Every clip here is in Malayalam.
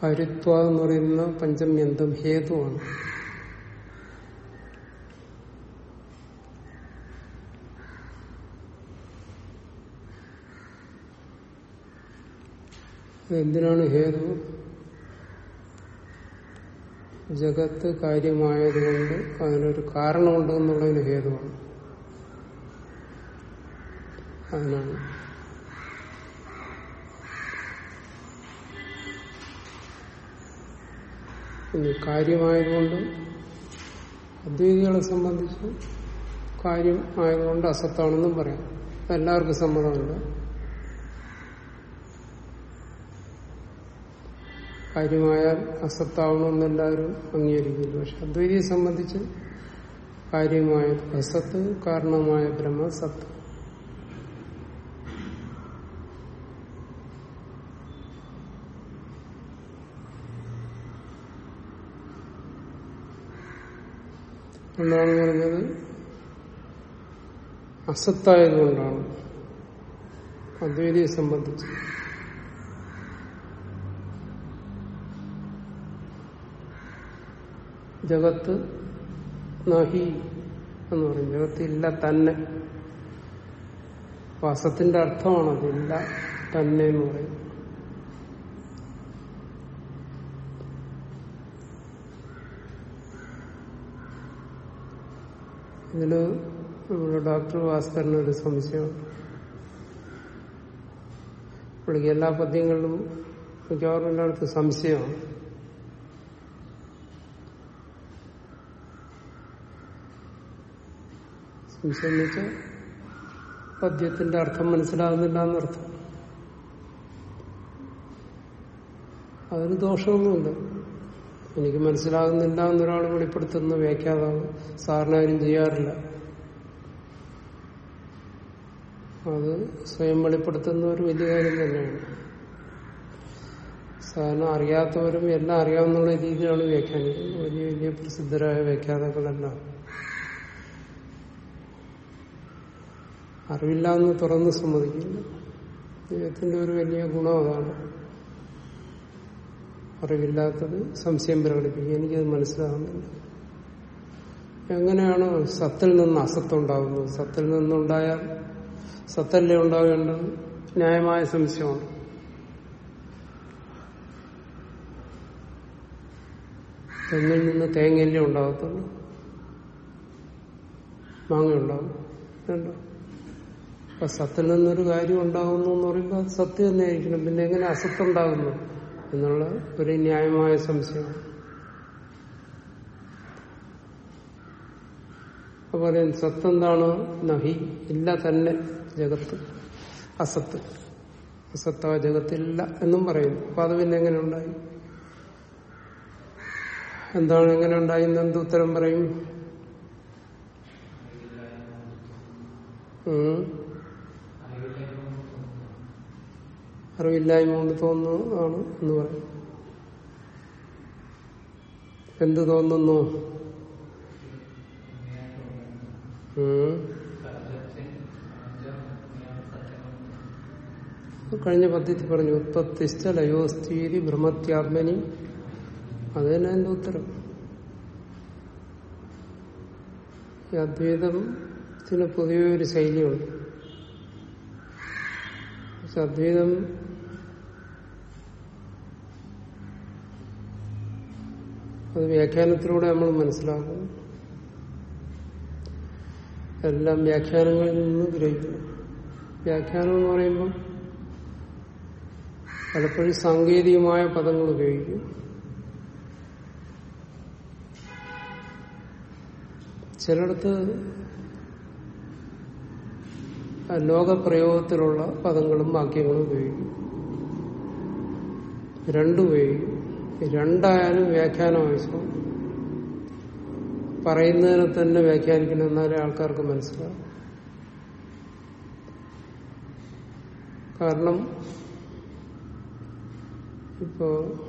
ഹരിത്വ എന്ന് പറയുന്ന പഞ്ചമ്യന്തം ഹേതുവാണ് എന്തിനാണ് ഹേതു ജഗത്ത് കാര്യമായതുകൊണ്ട് അതിനൊരു കാരണമുണ്ട് എന്നുള്ളതിന് ഹേതുവാണ് അതിനാണ് ഇനി കാര്യമായതുകൊണ്ട് അദ്വൈതികളെ സംബന്ധിച്ച് കാര്യം ആയതുകൊണ്ട് അസത്താണെന്നും പറയാം എല്ലാവർക്കും സമ്മതമുണ്ട് കാര്യമായാൽ അസത്താവണമെന്ന് എല്ലാവരും അംഗീകരിക്കുന്നു പക്ഷെ അദ്വൈതിയെ സംബന്ധിച്ച് കാര്യമായ അസത്ത് കാരണമായ ബ്രഹ്മ സത്ത് എന്താണ് പറഞ്ഞത് അസത്തായതുകൊണ്ടാണ് അദ്വൈതിയെ സംബന്ധിച്ച് ജഗത്ത് നഹി എന്ന് പറയും ജഗത്ത് ഇല്ല തന്നെ വാസത്തിന്റെ അർത്ഥമാണത് ഇല്ല തന്നെ എന്ന് പറയും ഇതില് നമ്മുടെ ഡോക്ടർ ഭാസ്കറിന് ഒരു സംശയമുണ്ട് പുള്ളിക്ക് എല്ലാ പദ്യങ്ങളിലും മിക്കവാറും എല്ലായിടത്തും സംശയമാണ് സംശയം എന്ന് വെച്ചാൽ പദ്യത്തിന്റെ അർത്ഥം മനസ്സിലാകുന്നില്ല എന്നർത്ഥം അതൊരു ദോഷമൊന്നുമില്ല എനിക്ക് മനസ്സിലാകുന്നില്ല എന്നൊരാൾ വെളിപ്പെടുത്തുന്ന വ്യാഖ്യാതാവ് സാറിനാരും ചെയ്യാറില്ല അത് സ്വയം വെളിപ്പെടുത്തുന്ന ഒരു വലിയ കാര്യം തന്നെയാണ് സാധാരണ അറിയാത്തവരും എല്ലാം അറിയാവുന്ന രീതിയിലാണ് വ്യാഖ്യാനിക്കുന്നത് വലിയ വലിയ പ്രസിദ്ധരായ വ്യാഖ്യാതാക്കളെല്ലാം അറിവില്ല എന്ന് തുറന്ന് സമ്മതിക്കില്ല ദൈവത്തിന്റെ ഒരു വലിയ ഗുണം അതാണ് അറിവില്ലാത്തത് സംശയം പ്രകടിപ്പിക്കുക എനിക്കത് മനസ്സിലാകുന്നില്ല എങ്ങനെയാണ് സത്തിൽ നിന്ന് അസത്തുണ്ടാകുന്നത് സത്തിൽ നിന്നുണ്ടായാൽ സത്തല്ലേ ഉണ്ടാകേണ്ടത് ന്യായമായ സംശയമാണ് തെങ്ങിൽ നിന്ന് തേങ്ങയല്ലേ ഉണ്ടാകത്തുള്ളൂ മാങ്ങ ഉണ്ടാവും വേണ്ട അപ്പൊ സത്തിൽ നിന്നൊരു കാര്യം ഉണ്ടാകുന്നു എന്ന് പറയുമ്പോൾ അത് സത്യം തന്നെ ആയിരിക്കണം പിന്നെ എങ്ങനെ അസത്തുണ്ടാകുന്നു എന്നുള്ള ഒരു ന്യായമായ സംശയമാണ് അപ്പൊ പറയാൻ സത്ത് എന്താണ് നഹി ഇല്ല തന്നെ ജഗത്ത് അസത്ത് അസത്ത ജഗത്തില്ല എന്നും പറയുന്നു അപ്പൊ അത് പിന്നെ എങ്ങനെ ഉണ്ടായി എന്താണ് എങ്ങനെ ഉണ്ടായി എന്ന് എന്ത് ഉത്തരം പറയും ഉം. അറിവില്ലായ്മ കൊണ്ട് തോന്നുന്നതാണ് എന്ന് പറയും എന്ത് തോന്നുന്നു ഉം. കഴിഞ്ഞ പദ്ധതി പറഞ്ഞു ഉത്പത്തിസ്ഥ ലയോസ്ഥീതി ഭ്രമത്യാത്മനി അത് തന്നെ എന്റെ ഉത്തരം ഈ അദ്വൈതത്തിന് പൊതുവെ ഒരു ശൈലിയുണ്ട് പക്ഷെ അദ്വൈതം അത് വ്യാഖ്യാനത്തിലൂടെ നമ്മൾ മനസ്സിലാക്കും എല്ലാം വ്യാഖ്യാനങ്ങളിൽ നിന്ന് ഗ്രഹിക്കുന്നു വ്യാഖ്യാനം എന്ന് പറയുമ്പോൾ പലപ്പോഴും സാങ്കേതികമായ പദങ്ങൾ ഉപയോഗിക്കും ചിലയിടത്ത് ലോകപ്രയോഗത്തിലുള്ള പദങ്ങളും വാക്യങ്ങളും ഉപയോഗിക്കും രണ്ടും ഉപയോഗിക്കും രണ്ടായാലും വ്യാഖ്യാനം ആവശ്യമാണ് പറയുന്നതിനെ തന്നെ വ്യാഖ്യാനിക്കണം എന്നാലേ ആൾക്കാർക്ക് മനസ്സിലാവും കാരണം ഇപ്പോ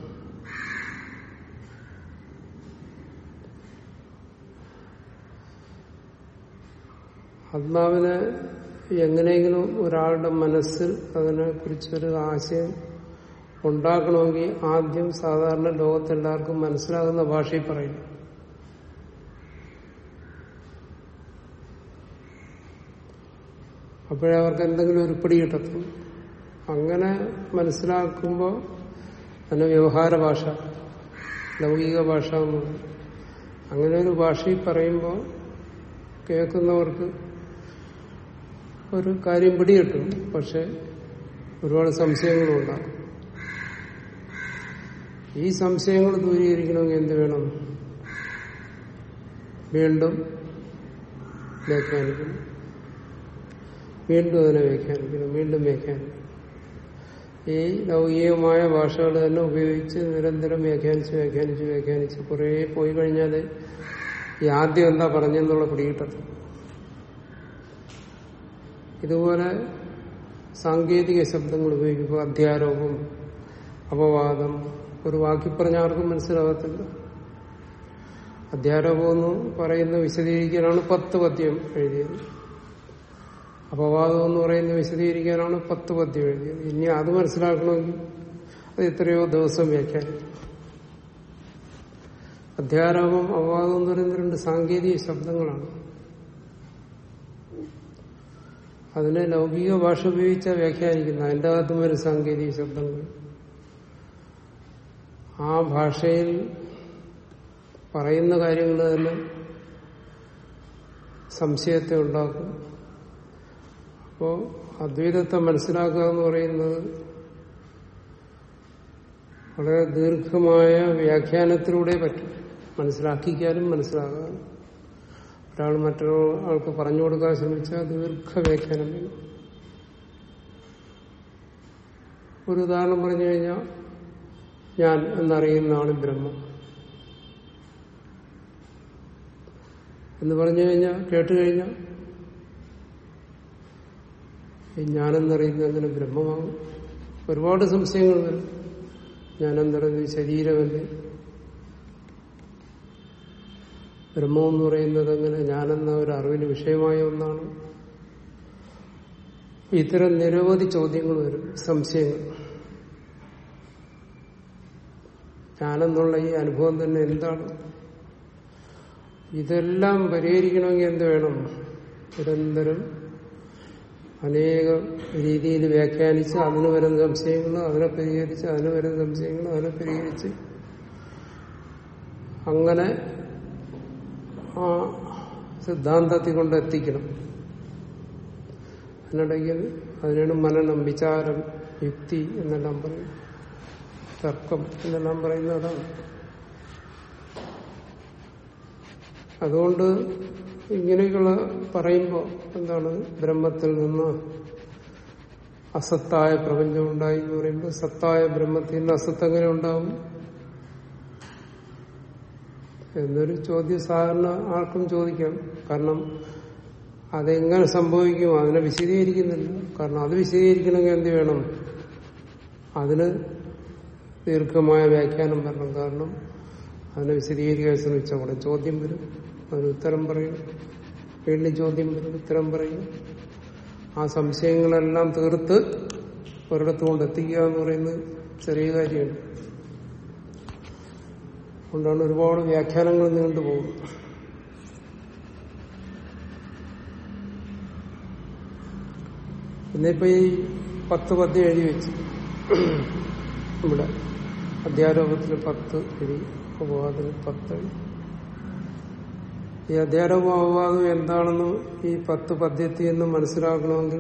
ആത്മാവിനെ എങ്ങനെയെങ്കിലും ഒരാളുടെ മനസ്സിൽ അതിനെ കുറിച്ചൊരു ആശയം ഉണ്ടാക്കണമെങ്കിൽ ആദ്യം സാധാരണ ലോകത്തെല്ലാവർക്കും മനസ്സിലാകുന്ന ഭാഷയിൽ പറയും അപ്പോഴേ അവർക്ക് എന്തെങ്കിലും ഒരു പിടി കിട്ടത്തുള്ളൂ അങ്ങനെ മനസ്സിലാക്കുമ്പോൾ തന്നെ വ്യവഹാര ഭാഷ ലൗകിക ഭാഷ എന്ന് പറയും അങ്ങനെ ഒരു ഭാഷയിൽ പറയുമ്പോൾ കേൾക്കുന്നവർക്ക് ഒരു കാര്യം പിടികിട്ടും പക്ഷെ ഒരുപാട് സംശയങ്ങളും ഉണ്ടാകും ഈ സംശയങ്ങൾ ദൂരീകരിക്കണമെങ്കിൽ എന്ത് വേണം വീണ്ടും വ്യാഖ്യാനിക്കണം വീണ്ടും അതിനെ വ്യാഖ്യാനിക്കണം വീണ്ടും വ്യാഖ്യാനിക്കണം ഈ ലൗകികമായ ഭാഷകൾ തന്നെ ഉപയോഗിച്ച് നിരന്തരം വ്യാഖ്യാനിച്ച് വ്യാഖ്യാനിച്ച് വ്യാഖ്യാനിച്ച് കുറേ പോയി കഴിഞ്ഞാൽ ഈ ആദ്യം എന്താ പറഞ്ഞെന്നുള്ള പിടികിട്ടത് ഇതുപോലെ സാങ്കേതിക ശബ്ദങ്ങൾ ഉപയോഗിക്കുമ്പോൾ അധ്യാരോപം അപവാദം ഒരു വാക്കി പറഞ്ഞ ആർക്കും മനസ്സിലാകത്തില്ല അധ്യാരോപം എന്ന് പറയുന്ന വിശദീകരിക്കാനാണ് പത്ത് പദ്യം എഴുതിയത് അപവാദം എന്ന് പറയുന്ന വിശദീകരിക്കാനാണ് പത്ത് പദ്യം എഴുതിയത് ഇനി അത് മനസ്സിലാക്കണമെങ്കിൽ അത് എത്രയോ ദിവസം വ്യാഖ്യാനിക്കും അധ്യാരോപം അപവാദം എന്ന് പറയുന്ന രണ്ട് സാങ്കേതിക ശബ്ദങ്ങളാണ് അതിനെ ലൗകിക ഭാഷ ഉപയോഗിച്ച വ്യാഖ്യാനിക്കുന്ന അതിൻ്റെ അകത്തും വരും സാങ്കേതിക ശബ്ദങ്ങൾ ആ ഭാഷയിൽ പറയുന്ന കാര്യങ്ങൾ തന്നെ സംശയത്തെ ഉണ്ടാക്കും അപ്പോ അദ്വൈതത്തെ മനസ്സിലാക്കുക എന്ന് പറയുന്നത് വളരെ ദീർഘമായ വ്യാഖ്യാനത്തിലൂടെ പറ്റും മനസ്സിലാക്കിക്കാനും മനസ്സിലാകാനും ഒരാൾ മറ്റൊരാൾക്ക് പറഞ്ഞു കൊടുക്കാൻ ശ്രമിച്ചാൽ ദീർഘ വ്യാഖ്യാനം വേണം ഒരു ഉദാഹരണം പറഞ്ഞു കഴിഞ്ഞാൽ ഞാൻ എന്നറിയുന്നതാണ് ബ്രഹ്മം എന്ന് പറഞ്ഞു കഴിഞ്ഞാൽ കേട്ട് കഴിഞ്ഞാൽ ഈ ഞാനെന്നറിയുന്ന അങ്ങനെ ബ്രഹ്മമാകും ഒരുപാട് സംശയങ്ങൾ വരും ഞാനെന്നറിയുന്നത് ശരീരമല്ലേ ബ്രഹ്മം എന്ന് പറയുന്നത് അങ്ങനെ ഞാനെന്ന ഒരു അറിവിന് വിഷയമായ ഒന്നാണ് ഇത്തരം നിരവധി ചോദ്യങ്ങൾ വരും സംശയങ്ങൾ ഞാനെന്നുള്ള ഈ അനുഭവം തന്നെ എന്താണ് ഇതെല്ലാം പരിഹരിക്കണമെങ്കിൽ എന്ത് വേണം നിരന്തരം അനേക രീതിയിൽ വ്യാഖ്യാനിച്ച് അതിന് വരുന്ന സംശയങ്ങൾ അതിനെ പരിഹരിച്ച് അതിന് വരുന്ന സംശയങ്ങൾ അതിനെ പരിഹരിച്ച് അങ്ങനെ ആ സിദ്ധാന്തത്തിൽ കൊണ്ട് എത്തിക്കണം അതിനിടയ്ക്ക് അതിനാണ് മനനം വിചാരം യുക്തി എന്നെല്ലാം പറയും തർക്കം എന്നെല്ലാം പറയുന്നതാണ് അതുകൊണ്ട് ഇങ്ങനെയൊക്കെയുള്ള പറയുമ്പോൾ എന്താണ് ബ്രഹ്മത്തിൽ നിന്ന് അസത്തായ പ്രപഞ്ചം ഉണ്ടായി എന്ന് പറയുമ്പോൾ സത്തായ ബ്രഹ്മത്തിൽ നിന്ന് അസത്ത് എങ്ങനെ ഉണ്ടാവും എന്നൊരു ചോദ്യം സാധാരണ ആർക്കും ചോദിക്കാം കാരണം അതെങ്ങനെ സംഭവിക്കും അതിനെ വിശദീകരിക്കുന്നില്ല കാരണം അത് വിശദീകരിക്കണമെങ്കിൽ എന്ത് വേണം അതിന് ദീർഘമായ വ്യാഖ്യാനം വരണം കാരണം അതിനെ വിശദീകരിക്കാൻ ശ്രമിച്ചാൽ അവിടെ ചോദ്യം വരും അതിന് ഉത്തരം പറയും വീണ്ടും ചോദ്യം വരും ഉത്തരം പറയും ആ സംശയങ്ങളെല്ലാം തീർത്ത് ഒരിടത്ത് കൊണ്ട് എത്തിക്കുക എന്ന് പറയുന്നത് ചെറിയ കാര്യമാണ് അതുകൊണ്ടാണ് ഒരുപാട് വ്യാഖ്യാനങ്ങൾ നീണ്ടുപോകുന്നത് ഇന്നിപ്പോ ഈ പത്ത് പദ്യം എഴുതി വെച്ച് ഇവിടെ അധ്യാരോപത്തിന് പത്ത് എഴുതി അപവാദത്തിന് പത്ത് എഴുതി ഈ അധ്യാരോപം അപവാദം എന്താണെന്ന് ഈ പത്ത് പദ്യത്തിൽ നിന്ന് മനസ്സിലാക്കണമെങ്കിൽ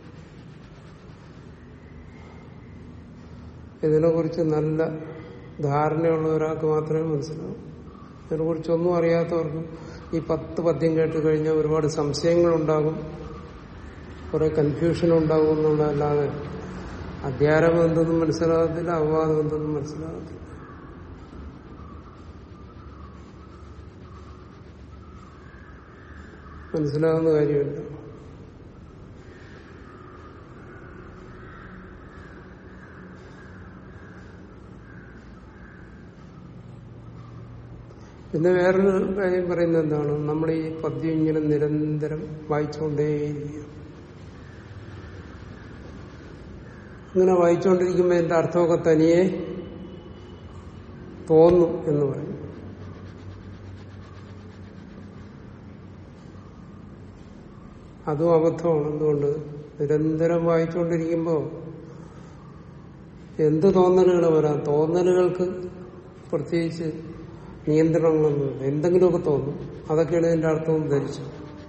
ഇതിനെക്കുറിച്ച് നല്ല ധാരണയുള്ള ഒരാൾക്ക് മാത്രമേ മനസ്സിലാവൂ ഇതിനെക്കുറിച്ചൊന്നും അറിയാത്തവർക്ക് ഈ പത്ത് പദ്യം കേട്ട് കഴിഞ്ഞാൽ ഒരുപാട് സംശയങ്ങളുണ്ടാകും കുറെ കൺഫ്യൂഷൻ ഉണ്ടാകും എന്നുള്ളതല്ലാതെ അധ്യാരം എന്തെന്നും മനസ്സിലാകത്തില്ല അപവാദം എന്തെന്നും മനസ്സിലാകത്തില്ല മനസ്സിലാകുന്ന കാര്യമില്ല പിന്നെ വേറൊരു കാര്യം പറയുന്നത് എന്താണ് നമ്മൾ ഈ പദ്യം ഇങ്ങനെ നിരന്തരം വായിച്ചുകൊണ്ടേയിരിക്കുക ഇങ്ങനെ വായിച്ചുകൊണ്ടിരിക്കുമ്പോൾ എന്റെ അർത്ഥമൊക്കെ തനിയെ തോന്നും എന്ന് പറയും അതും അബദ്ധമാണ് എന്തുകൊണ്ട് നിരന്തരം വായിച്ചുകൊണ്ടിരിക്കുമ്പോൾ എന്ത് തോന്നലുകൾ വരാം തോന്നലുകൾക്ക് പ്രത്യേകിച്ച് നിയന്ത്രണങ്ങളൊന്നുമില്ല എന്തെങ്കിലുമൊക്കെ തോന്നും അതൊക്കെയാണ് ഇതിന്റെ അർത്ഥവും ധരിച്ചു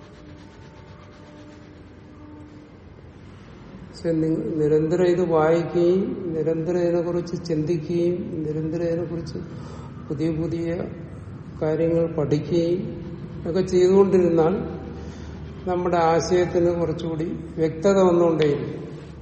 പക്ഷെ നി- നിരന്തരം ഇത് വായിക്കുകയും നിരന്തരം ഇതിനെക്കുറിച്ച് ചിന്തിക്കുകയും നിരന്തരം ഇതിനെക്കുറിച്ച് പുതിയ പുതിയ കാര്യങ്ങൾ പഠിക്കുകയും ഒക്കെ ചെയ്തുകൊണ്ടിരുന്നാൽ നമ്മുടെ ആശയത്തിന് കുറച്ചുകൂടി വ്യക്തത വന്നുകൊണ്ടേയിരിക്കും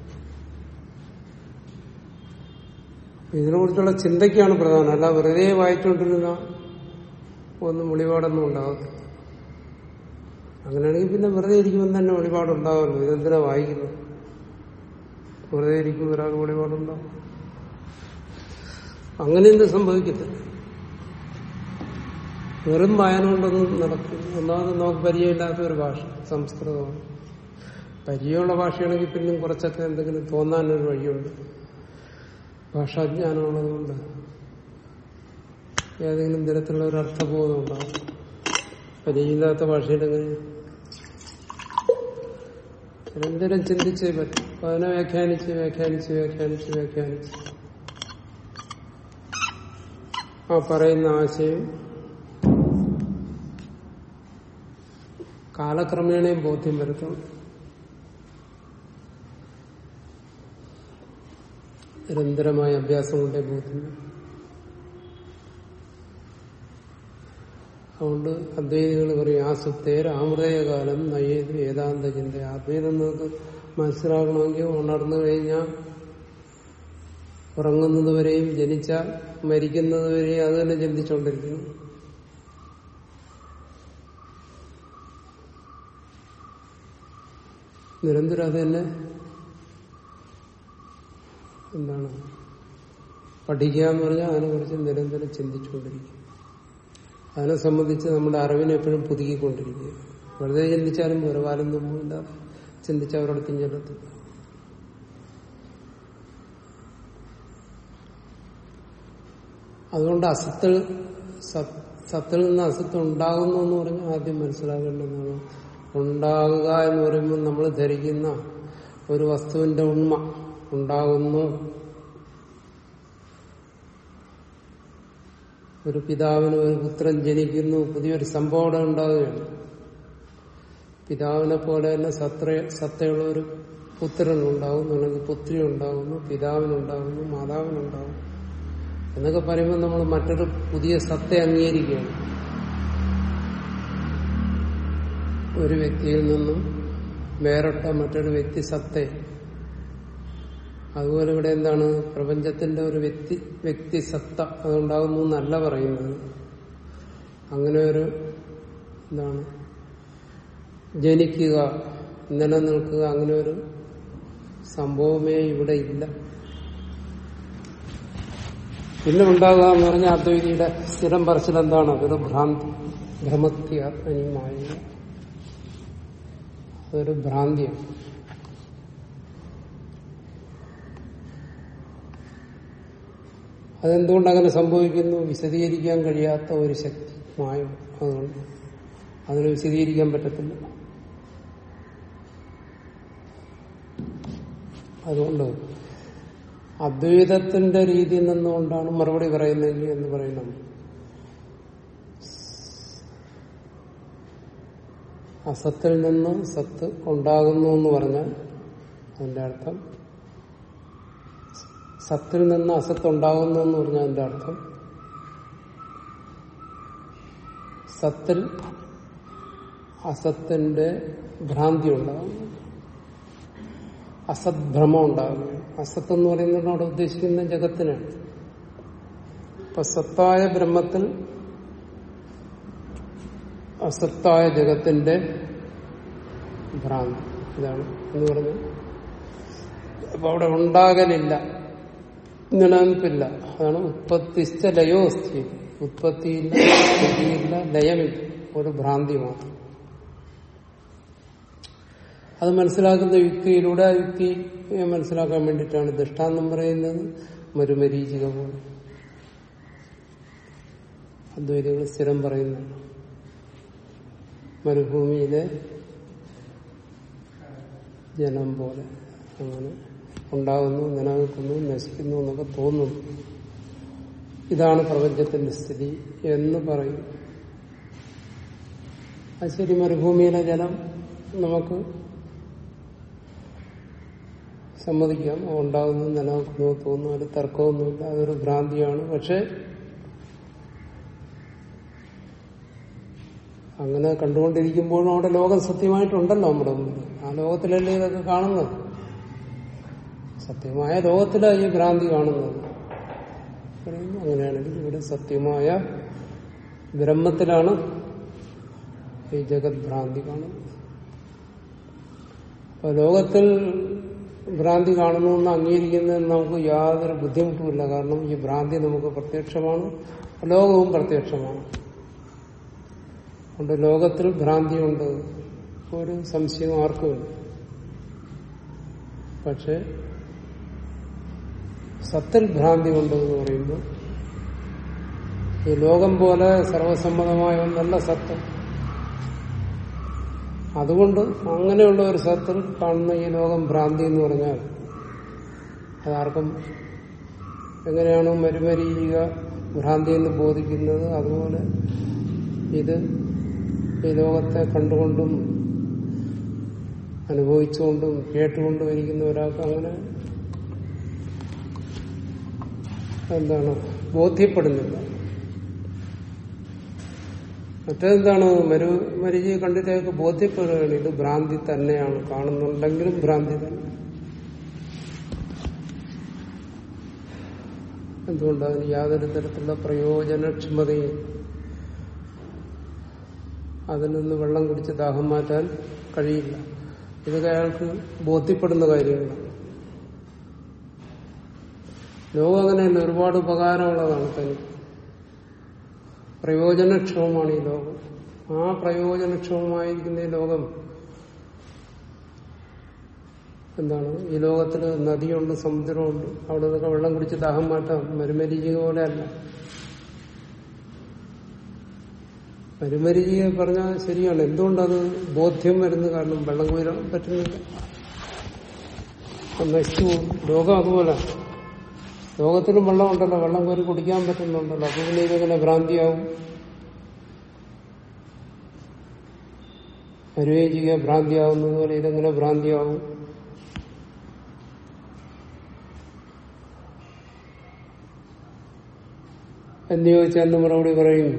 ഇതിനെക്കുറിച്ചുള്ള ചിന്തയ്ക്കാണ് പ്രധാനം അല്ല വെറുതെ വായിച്ചുകൊണ്ടിരുന്ന ഒന്നും വെളിപാടൊന്നും ഉണ്ടാകത്തില്ല അങ്ങനെയാണെങ്കിൽ പിന്നെ വെറുതെ ഇരിക്കുമ്പോൾ തന്നെ വെളിപാടുണ്ടാവുമല്ലോ ഇതെന്തിനാ വായിക്കുന്നത് വെറുതെ ഇരിക്കുമ്പോൾ ഒരാൾ വെളിപാടുണ്ടാവും അങ്ങനെയൊന്നും സംഭവിക്കത്തില്ല വെറും വായന കൊണ്ടൊന്നും നടക്കും ഒന്നാമത് നമുക്ക് പരിചയമില്ലാത്ത ഒരു ഭാഷ സംസ്കൃതമാണ് പരിചയമുള്ള ഭാഷയാണെങ്കിൽ പിന്നെയും കുറച്ചൊക്കെ എന്തെങ്കിലും തോന്നാനൊരു വഴിയുണ്ട് ഭാഷാജ്ഞാനമുള്ളതുകൊണ്ട് ഏതെങ്കിലും തരത്തിലുള്ള ഒരു അർത്ഥബോധം ഉണ്ടാവും പരിചയമില്ലാത്ത ഭാഷയിലെങ്ങനെ നിരന്തരം ചിന്തിച്ചേ പറ്റും അപ്പൊ അതിനെ വ്യാഖ്യാനിച്ച് വ്യാഖ്യാനിച്ച് വ്യാഖ്യാനിച്ച് വ്യാഖ്യാനിച്ച് ആ പറയുന്ന ആശയം കാലക്രമേണയും ബോധ്യം വരുത്തണം നിരന്തരമായ അഭ്യാസം കൊണ്ടേ ബോധ്യം വരും. അതുകൊണ്ട് അദ്വൈതികൾ പറയും ആസുപ്തേർ ആമൃതയകാലം നയ്യത് വേദാന്ത ചിന്ത അദ്വൈതം നിങ്ങൾക്ക് മനസ്സിലാക്കണമെങ്കിൽ ഉണർന്നു കഴിഞ്ഞാൽ ഉറങ്ങുന്നത് വരെയും ജനിച്ചാൽ മരിക്കുന്നത് വരെയും അത് തന്നെ ചിന്തിച്ചുകൊണ്ടിരിക്കുന്നു നിരന്തരം അത് തന്നെ എന്താണ് പഠിക്കുക എന്ന് പറഞ്ഞാൽ അതിനെക്കുറിച്ച് നിരന്തരം ചിന്തിച്ചുകൊണ്ടിരിക്കും അതിനെ സംബന്ധിച്ച് നമ്മുടെ അറിവിനെ എപ്പോഴും പുതുക്കിക്കൊണ്ടിരിക്കുക വെറുതെ ചിന്തിച്ചാലും ഒരു കാലം മുമ്പില്ലാതെ ചിന്തിച്ച അവരോടത്തും ചെല്ലത്തില്ല അതുകൊണ്ട് അസത്തിൽ സത്- സത്തിൽ നിന്ന് അസത്ത് ഉണ്ടാകുന്നു എന്ന് പറഞ്ഞാൽ ആദ്യം മനസ്സിലാക്കേണ്ടതാണ് ഉണ്ടാകുക എന്ന് പറയുമ്പോൾ നമ്മൾ ധരിക്കുന്ന ഒരു വസ്തുവിന്റെ ഉണ്മ ഉണ്ടാകുന്നു ഒരു പിതാവിന് ഒരു പുത്രൻ ജനിക്കുന്നു പുതിയൊരു സംഭവം അവിടെ ഉണ്ടാവുകയാണ് പിതാവിനെ പോലെ തന്നെ സത്ര സത്തയുള്ള ഒരു പുത്രൻ ഉണ്ടാകുന്നു അല്ലെങ്കിൽ പുത്രി ഉണ്ടാകുന്നു പിതാവിനുണ്ടാകുന്നു മാതാവിനുണ്ടാകുന്നു എന്നൊക്കെ പറയുമ്പോൾ നമ്മൾ മറ്റൊരു പുതിയ സത്തെ അംഗീകരിക്കുകയാണ് ഒരു വ്യക്തിയിൽ നിന്നും വേറിട്ട മറ്റൊരു വ്യക്തി സത്തെ അതുപോലെ ഇവിടെ എന്താണ് പ്രപഞ്ചത്തിന്റെ ഒരു വ്യക്തി വ്യക്തി സത്ത അതുണ്ടാകുന്നു എന്നല്ല പറയുന്നത് അങ്ങനെ ഒരു എന്താണ് ജനിക്കുക നിലനിൽക്കുക അങ്ങനെ ഒരു സംഭവമേ ഇവിടെ ഇല്ല പിന്നെ ഉണ്ടാകുക എന്ന് പറഞ്ഞാൽ അദ്വൈതിയുടെ സ്ഥിരം പറച്ചിൽ എന്താണ് അതൊരു ഭ്രാന്തി ഭ്രമത്യാത്മനിയുമായ അതൊരു ഭ്രാന്തിയാണ് അതെന്തുകൊണ്ട് അങ്ങനെ സംഭവിക്കുന്നു വിശദീകരിക്കാൻ കഴിയാത്ത ഒരു ശക്തി മായം അതുകൊണ്ട് അതിനെ വിശദീകരിക്കാൻ പറ്റത്തില്ല അതുകൊണ്ട് അദ്വൈതത്തിന്റെ രീതിയിൽ നിന്നുകൊണ്ടാണ് മറുപടി പറയുന്നതെങ്കിൽ എന്ന് പറയുന്നത് അസത്തിൽ നിന്ന് സത്ത് ഉണ്ടാകുന്നു എന്ന് പറഞ്ഞാൽ അതിന്റെ അർത്ഥം സത്തിൽ നിന്ന് അസത്ത് ഉണ്ടാകുന്നു എന്ന് പറഞ്ഞാൽ അതിന്റെ അർത്ഥം സത്തിൽ അസത്തിന്റെ ഭ്രാന്തി ഉണ്ടാകുന്നു അസദ്ഭ്രമം ഉണ്ടാകുന്നു അസത്ത് എന്ന് പറയുന്നത് അവിടെ ഉദ്ദേശിക്കുന്ന ജഗത്തിനാണ് അപ്പൊ സത്തായ ബ്രഹ്മത്തിൽ അസത്തായ ജഗത്തിന്റെ ഭ്രാന്തി ഇതാണ് എന്ന് പറഞ്ഞു അപ്പൊ അവിടെ ഉണ്ടാകലില്ല നിലനിൽപ്പില്ല അതാണ് ഉത്പത്തിസ്ഥ ലയോ സ്ഥിതി ഉത്പത്തിയില്ല സ്ഥിതിയില്ല ലയമില്ല ഒരു ഭ്രാന്തി മാത്രം അത് മനസ്സിലാക്കുന്ന യുക്തിയിലൂടെ ആ യുക്തിയെ മനസ്സിലാക്കാൻ വേണ്ടിയിട്ടാണ് ദൃഷ്ടാന്തം പറയുന്നത് മരുമരീചിക പോലെ അദ്വൈതികൾ സ്ഥിരം പറയുന്നുണ്ട് മരുഭൂമിയിലെ ജലം പോലെ അങ്ങനെ ഉണ്ടാകുന്നു നിലനിൽക്കുന്നു നശിക്കുന്നു എന്നൊക്കെ തോന്നുന്നു ഇതാണ് പ്രപഞ്ചത്തിന്റെ സ്ഥിതി എന്ന് പറയും അത് ശരി മരുഭൂമിയിലെ ജലം നമുക്ക് സമ്മതിക്കാം അത് ഉണ്ടാകുന്നു നിലനിൽക്കുന്നു തോന്നുന്നു അതിൽ തർക്കമൊന്നുമില്ല അതൊരു ഭ്രാന്തിയാണ് പക്ഷെ അങ്ങനെ കണ്ടുകൊണ്ടിരിക്കുമ്പോഴും അവിടെ ലോകം സത്യമായിട്ടുണ്ടല്ലോ നമ്മുടെ മുമ്പിൽ ആ ലോകത്തിലല്ലേ ഇതൊക്കെ കാണുന്നത് സത്യമായ ലോകത്തിലാണ് ഈ ഭ്രാന്തി കാണുന്നത് പറയുന്നു അങ്ങനെയാണെങ്കിൽ ഇവിടെ സത്യമായ ബ്രഹ്മത്തിലാണ് ഈ ജഗത് ഭ്രാന്തി കാണുന്നത് അപ്പൊ ലോകത്തിൽ ഭ്രാന്തി കാണുന്നു എന്ന് അംഗീകരിക്കുന്നതിന് നമുക്ക് യാതൊരു ബുദ്ധിമുട്ടുമില്ല കാരണം ഈ ഭ്രാന്തി നമുക്ക് പ്രത്യക്ഷമാണ് ലോകവും പ്രത്യക്ഷമാണ് അതുകൊണ്ട് ലോകത്തിൽ ഭ്രാന്തിയുണ്ട് ഒരു സംശയം ആർക്കുമില്ല പക്ഷെ സത്തിൽ ഭ്രാന്തി ഉണ്ട് എന്ന് പറയുമ്പോൾ ഈ ലോകം പോലെ സർവസമ്മതമായ ഒന്നല്ല സത്യം അതുകൊണ്ട് അങ്ങനെയുള്ള ഒരു സത്തിൽ കാണുന്ന ഈ ലോകം ഭ്രാന്തി എന്ന് പറഞ്ഞാൽ അതാർക്കും എങ്ങനെയാണോ മരുമരീക ഭ്രാന്തി എന്ന് ബോധിക്കുന്നത് അതുപോലെ ഇത് ഈ ലോകത്തെ കണ്ടുകൊണ്ടും അനുഭവിച്ചുകൊണ്ടും കേട്ടുകൊണ്ടും ഇരിക്കുന്ന ഒരാൾക്ക് അങ്ങനെ എന്താണ് ബോധ്യപ്പെടുന്നില്ല മറ്റേതെന്താണ് മരു മരിജി കണ്ടിട്ടേക്ക് ബോധ്യപ്പെടുകയാണ് ഇത് ഭ്രാന്തി തന്നെയാണ് കാണുന്നുണ്ടെങ്കിലും ഭ്രാന്തി തന്നെ എന്തുകൊണ്ട് അതിന് യാതൊരു തരത്തിലുള്ള പ്രയോജനക്ഷമതയും അതിൽ നിന്ന് വെള്ളം കുടിച്ച് ദാഹം മാറ്റാൻ കഴിയില്ല ഇതൊക്കെ അയാൾക്ക് ബോധ്യപ്പെടുന്ന കാര്യങ്ങളാണ് ലോകം അങ്ങനെയല്ല ഒരുപാട് ഉപകാരമുള്ളതാണ് തനിക്ക് പ്രയോജനക്ഷമമാണ് ഈ ലോകം ആ പ്രയോജനക്ഷമമായിരിക്കുന്ന ഈ ലോകം എന്താണ് ഈ ലോകത്തിൽ നദിയുണ്ട് സമുദ്രമുണ്ട് അവിടെ നിന്നൊക്കെ വെള്ളം കുടിച്ച് ദാഹം മാറ്റാം മരുമരീചിക പോലെ അല്ല മരുമരീചിക പറഞ്ഞാൽ ശരിയാണ് എന്തുകൊണ്ടത് ബോധ്യം വരുന്നു കാരണം വെള്ളം കോരാൻ പറ്റുന്നില്ല അത് നശിച്ചു പോകും ലോകം അതുപോലെ ലോകത്തിലും വെള്ളമുണ്ടല്ലോ വെള്ളം കോരി കുടിക്കാൻ പറ്റുന്നുണ്ടല്ലോ അപ്പൊ പിന്നെ ഇതെങ്ങനെ ഭ്രാന്തിയാവും മരുവേചിക ഭ്രാന്തിയാവുന്നത് പോലെ ഇതെങ്ങനെ ഭ്രാന്തിയാവും എന്ന് ചോദിച്ചാൽ എന്ന് മറുപടി പറയും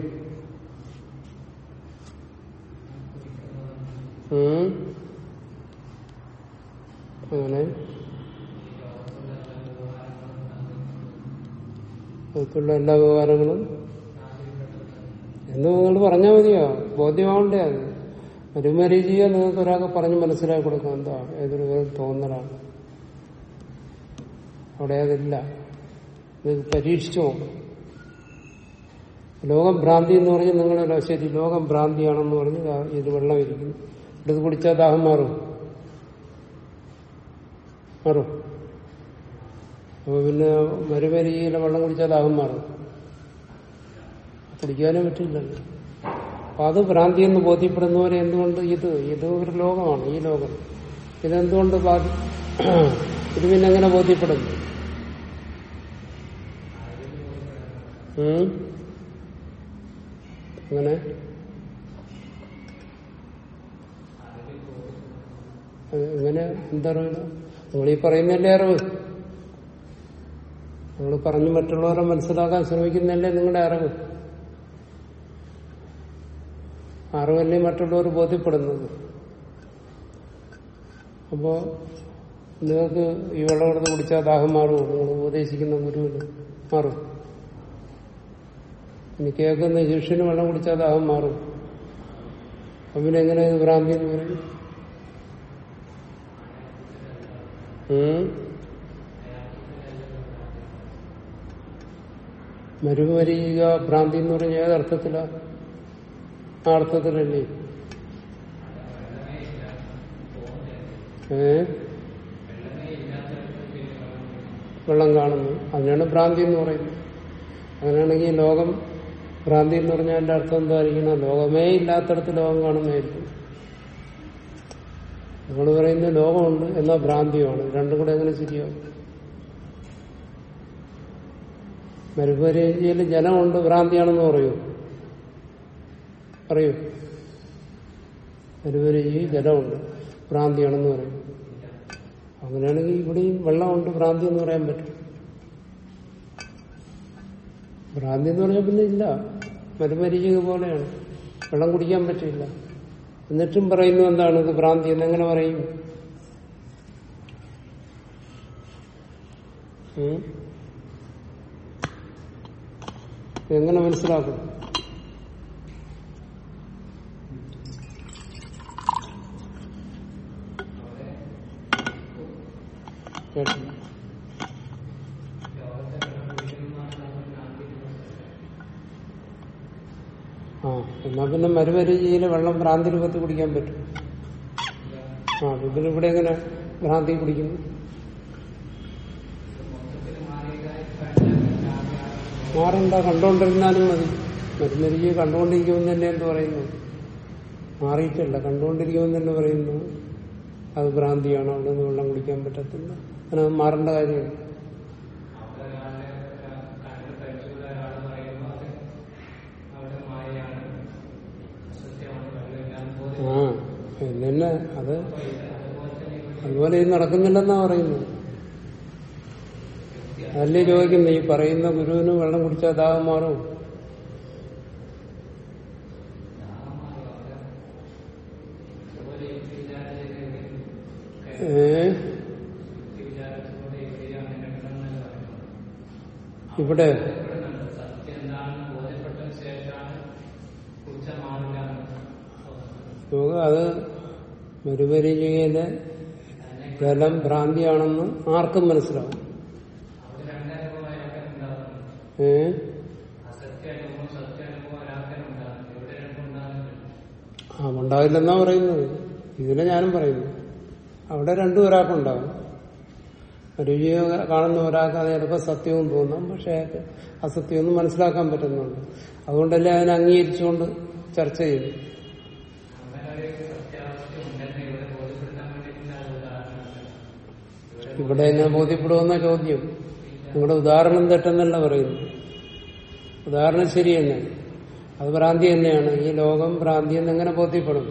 ഉം. അങ്ങനെ അതുള്ള എല്ലാ വ്യവഹാരങ്ങളും എന്ന് നിങ്ങൾ പറഞ്ഞാൽ മതിയോ ബോധ്യമാവണ്ടേ അത് മരുമരീചിയെ നിങ്ങൾക്ക് ഒരാൾക്ക് പറഞ്ഞ് മനസ്സിലാക്കി കൊടുക്കാം എന്താ ഏതൊരു വെറും തോന്നലാണ് അവിടെ അതില്ല ഇത് പരീക്ഷിച്ചു നോക്കും ലോകം ഭ്രാന്തി എന്ന് പറഞ്ഞ് നിങ്ങളല്ല ശരി ലോകം ഭ്രാന്തിയാണെന്ന് പറഞ്ഞ് ദാ ഇത് വെള്ളം ഇരിക്കുന്നു ഇത് കുടിച്ചാൽ ദാഹം മാറും മാറും അപ്പൊ പിന്നെ മരുമരിയിലെ വെള്ളം കുടിച്ചാൽ ദാഹം മാറും കുടിക്കാനേ പറ്റില്ലല്ലോ അപ്പൊ അത് ഭ്രാന്തി എന്ന് ബോധ്യപ്പെടുന്നവരെ എന്തുകൊണ്ട് ഇത് ഇത് ഒരു ലോകമാണ് ഈ ലോകം ഇതെന്തുകൊണ്ട് ബാധി ഇത് പിന്നെ എങ്ങനെ ബോധ്യപ്പെടുന്നു ഉം? അങ്ങനെ അത് എങ്ങനെ എന്തറിയില്ല നിങ്ങൾ ഈ പറയുന്നല്ലേ അറിവ് നിങ്ങൾ പറഞ്ഞ് മറ്റുള്ളവരെ മനസ്സിലാക്കാൻ ശ്രമിക്കുന്നതല്ലേ നിങ്ങളുടെ അറിവ് അറിവല്ലേ മറ്റുള്ളവർ ബോധ്യപ്പെടുന്നത് അപ്പോ നിങ്ങൾക്ക് ഈ വെള്ളം എടുത്ത് കുടിച്ചാൽ ദാഹം മാറുമോ നിങ്ങൾ ഉപദേശിക്കുന്ന ഗുരുവിന് മാറും ഇനി കേൾക്കുന്ന ശിഷ്യന് വെള്ളം കുടിച്ചാൽ ദാഹം മാറും അപ്പൊ പിന്നെ എങ്ങനെ ഇത് ഭ്രാന്തി എന്ന് പറയും ഉം? മരുമരിക ഭ്രാന്തി എന്ന് പറഞ്ഞ ഏത് അർത്ഥത്തിലാ ആ അർത്ഥത്തിലല്ലേ ഏ വെള്ളം കാണുന്നു അതിനാണ് ഭ്രാന്തി എന്ന് പറയുന്നത് അങ്ങനെയാണെങ്കിൽ ലോകം ഭ്രാന്തി എന്ന് പറഞ്ഞാൽ എന്റെ അർത്ഥം എന്തായിരിക്കണം ലോകമേ ഇല്ലാത്തടത്ത് ലോകം കാണുന്നതായിരിക്കും നമ്മൾ പറയുന്ന ലോകമുണ്ട് എന്നാൽ ഭ്രാന്തിയുമാണ് രണ്ടും കൂടെ എങ്ങനെ ശരിയാവും മരുഭരയിൽ ജനമുണ്ട് ഭ്രാന്തിയാണെന്ന് പറയൂ പറയൂ മരുഭരയിൽ ജലമുണ്ട് ഭ്രാന്തിയാണെന്ന് പറയും അങ്ങനെയാണെങ്കിൽ ഇവിടെയും വെള്ളമുണ്ട് ഭ്രാന്തി എന്ന് പറയാൻ പറ്റും ഭ്രാന്തി എന്ന് പറഞ്ഞാൽ പിന്നെ ഇല്ല മരുമരിചിക പോലെയാണ് വെള്ളം കുടിക്കാൻ പറ്റില്ല എന്നിട്ടും പറയുന്നു എന്താണ് ഇത് ഭ്രാന്തി എന്നെങ്ങനെ പറയും ഉം? എങ്ങനെ മനസ്സിലാക്കും കേട്ടില്ല ആ എന്നാ പിന്നെ മരുമരുചിയിലെ വെള്ളം ഭ്രാന്തി രൂപത്തിൽ കുടിക്കാൻ പറ്റും ആ ഇതിൽ ഇവിടെ എങ്ങനെ ഭ്രാന്തി കുടിക്കുന്നു മാറണ്ട കണ്ടുകൊണ്ടിരുന്നാലും മതി മരുമരുചി കണ്ടുകൊണ്ടിരിക്കുമെന്ന് തന്നെ എന്ത് പറയുന്നു മാറിയിട്ടല്ല കണ്ടുകൊണ്ടിരിക്കുമെന്ന് തന്നെ പറയുന്നു അത് ഭ്രാന്തിയാണ് അവിടെ നിന്ന് വെള്ളം കുടിക്കാൻ പറ്റത്തില്ല അങ്ങനെ മാറേണ്ട കാര്യമാണ് ആ എന്നെ അത് അതുപോലെ ഇത് നടക്കുന്നില്ലെന്നാ പറയുന്നത് അതല്ലേ ചോദിക്കുന്നത് ഈ പറയുന്ന ഗുരുവിന് വെള്ളം കുടിച്ചാൽ ദാഹം മാറും ഏ ഇവിടെ യോഗ അത് മരുപരിചയിലെ ജലം ഭ്രാന്തിയാണെന്ന് ആർക്കും മനസ്സിലാവും ഏ ആ ഉണ്ടാവില്ലെന്നാ പറയുന്നത് ഇതിനെ ഞാനും പറയുന്നു അവിടെ രണ്ടും ഒരാൾക്കുണ്ടാവും രുചിയെ കാണുന്ന ഒരാൾക്ക് അത് ചിലപ്പോൾ സത്യവും തോന്നാം പക്ഷെ അയാൾക്ക് അസത്യമൊന്നും മനസ്സിലാക്കാൻ പറ്റുന്നുണ്ട് അതുകൊണ്ടല്ലേ അതിനെ അംഗീകരിച്ചുകൊണ്ട് ചർച്ച ചെയ്യുന്നു ഇവിടെ എങ്ങനെ ബോധ്യപ്പെടുമെന്ന ചോദ്യം നിങ്ങളുടെ ഉദാഹരണം തെറ്റെന്നല്ല പറയുന്നു ഉദാഹരണം ശരി തന്നെ അത് ഭ്രാന്തി തന്നെയാണ് ഈ ലോകം ഭ്രാന്തി എന്നെങ്ങനെ ബോധ്യപ്പെടും